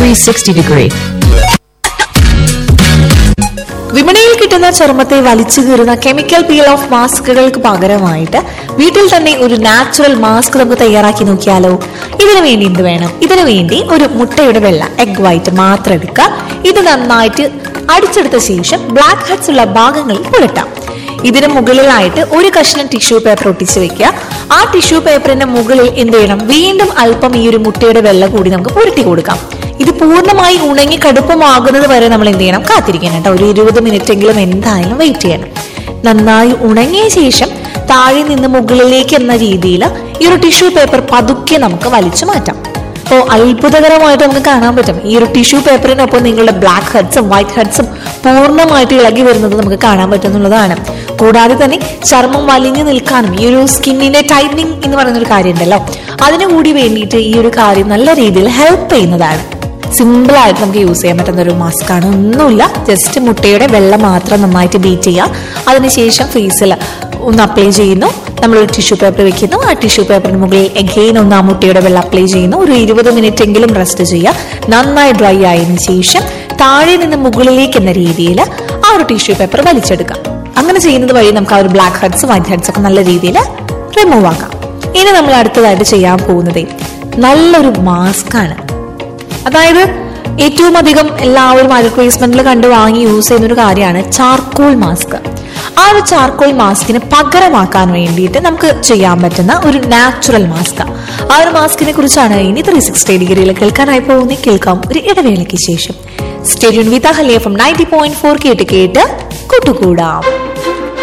360 degree. വിപണിയിൽ കിട്ടുന്ന ചർമ്മത്തെ വലിച്ചു കീറുന്ന കെമിക്കൽ പീൽ ഓഫ് മാസ്കുകൾക്ക് പകരമായിട്ട് വീട്ടിൽ തന്നെ ഒരു നാച്ചുറൽ മാസ്ക് നമുക്ക് തയ്യാറാക്കി നോക്കിയാലോ ഇതിനു വേണ്ടി എന്ത് വേണം ഇതിനു വേണ്ടി ഒരു മുട്ടയുടെ വെള്ള എഗ് വൈറ്റ് മാത്രം എടുക്കുക ഇത് നന്നായിട്ട് അടിച്ചെടുത്ത ശേഷം ബ്ലാക്ക് ഹെഡ്സ് ഉള്ള ഭാഗങ്ങളിൽ പുരട്ടാം ഇതിന് മുകളിലായിട്ട് ഒരു കഷ്ണം ടിഷ്യൂ പേപ്പർ ഒട്ടിച്ച് വെക്കുക ആ ടിഷ്യൂ പേപ്പറിന്റെ മുകളിൽ എന്ത് ചെയ്യണം വീണ്ടും അല്പം ഈ ഒരു മുട്ടയുടെ വെള്ള കൂടി നമുക്ക് പുരട്ടി കൊടുക്കാം ഇത് പൂർണ്ണമായി ഉണങ്ങി കടുപ്പമാകുന്നത് വരെ നമ്മൾ എന്ത് ചെയ്യണം കാത്തിരിക്കണം കേട്ടോ ഒരു ഇരുപത് മിനിറ്റ് എങ്കിലും എന്തായാലും വെയിറ്റ് ചെയ്യണം നന്നായി ഉണങ്ങിയ ശേഷം താഴെ നിന്ന് മുകളിലേക്ക് എന്ന രീതിയിൽ ഈ ഒരു ടിഷ്യൂ പേപ്പർ പതുക്കെ നമുക്ക് വലിച്ചു മാറ്റാം അപ്പോൾ അത്ഭുതകരമായിട്ട് നമുക്ക് കാണാൻ പറ്റും ഈ ഒരു ടിഷ്യൂ പേപ്പറിനൊപ്പം നിങ്ങളുടെ ബ്ലാക്ക് ഹെഡ്സും വൈറ്റ് ഹെഡ്സും പൂർണ്ണമായിട്ട് ഇളകി വരുന്നത് നമുക്ക് കാണാൻ പറ്റുന്നുള്ളതാണ് കൂടാതെ തന്നെ ചർമ്മം വലിഞ്ഞു നിൽക്കാനും ഈ ഒരു സ്കിന്നിന്റെ ടൈറ്റനിങ് എന്ന് പറയുന്ന ഒരു കാര്യം ഉണ്ടല്ലോ അതിനു കൂടി വേണ്ടിയിട്ട് ഈ ഒരു കാര്യം നല്ല രീതിയിൽ ഹെൽപ്പ് ചെയ്യുന്നതാണ് സിമ്പിൾ ആയിട്ട് നമുക്ക് യൂസ് ചെയ്യാൻ പറ്റുന്ന ഒരു മാസ്ക് ആണ് ഒന്നുമില്ല ജസ്റ്റ് മുട്ടയുടെ വെള്ളം മാത്രം നന്നായിട്ട് ബീറ്റ് ചെയ്യുക അതിനുശേഷം ഫേസിൽ ഒന്ന് അപ്ലൈ ചെയ്യുന്നു നമ്മളൊരു ടിഷ്യൂ പേപ്പർ വെക്കുന്നു ആ ടിഷ്യൂ പേപ്പറിന് മുകളിൽ എഗെയിൻ ഒന്ന് ആ മുട്ടയുടെ വെള്ളം അപ്ലൈ ചെയ്യുന്നു ഒരു ഇരുപത് മിനിറ്റ് എങ്കിലും റെസ്റ്റ് ചെയ്യുക നന്നായി ഡ്രൈ ആയതിനു ശേഷം താഴെ നിന്ന് മുകളിലേക്ക് എന്ന രീതിയിൽ ആ ഒരു ടിഷ്യൂ പേപ്പർ വലിച്ചെടുക്കാം അങ്ങനെ ചെയ്യുന്നത് വഴി നമുക്ക് ആ ഒരു ബ്ലാക്ക് ഹെഡ്സ് വൈറ്റ് ഹെഡ്സ് ഒക്കെ നല്ല രീതിയിൽ റിമൂവ് ആക്കാം ഇനി നമ്മൾ അടുത്തതായിട്ട് ചെയ്യാൻ പോകുന്നത് നല്ലൊരു മാസ്ക് ആണ് അതായത് ഏറ്റവും അധികം എല്ലാവരും അഡ്വർടൈസ്മെന്റിൽ കണ്ട് വാങ്ങി യൂസ് ചെയ്യുന്ന ഒരു കാര്യമാണ് ചാർക്കോൾ മാസ്ക് ആ ഒരു ചാർക്കോൾ മാസ്കിന് പകരമാക്കാൻ വേണ്ടിയിട്ട് നമുക്ക് ചെയ്യാൻ പറ്റുന്ന ഒരു നാച്ചുറൽ മാസ്ക് ആ ഒരു മാസ്കിനെ കുറിച്ചാണ് ഇനി ത്രീ സിക്സ്റ്റി ഡിഗ്രിയിൽ കേൾക്കാനായി പോകുന്നത് കേൾക്കാം ഒരു ഇടവേളയ്ക്ക് ശേഷം stadium with Haliya from ninety point four കേട്ട് കേട്ട് കൂട്ടുകൂടാം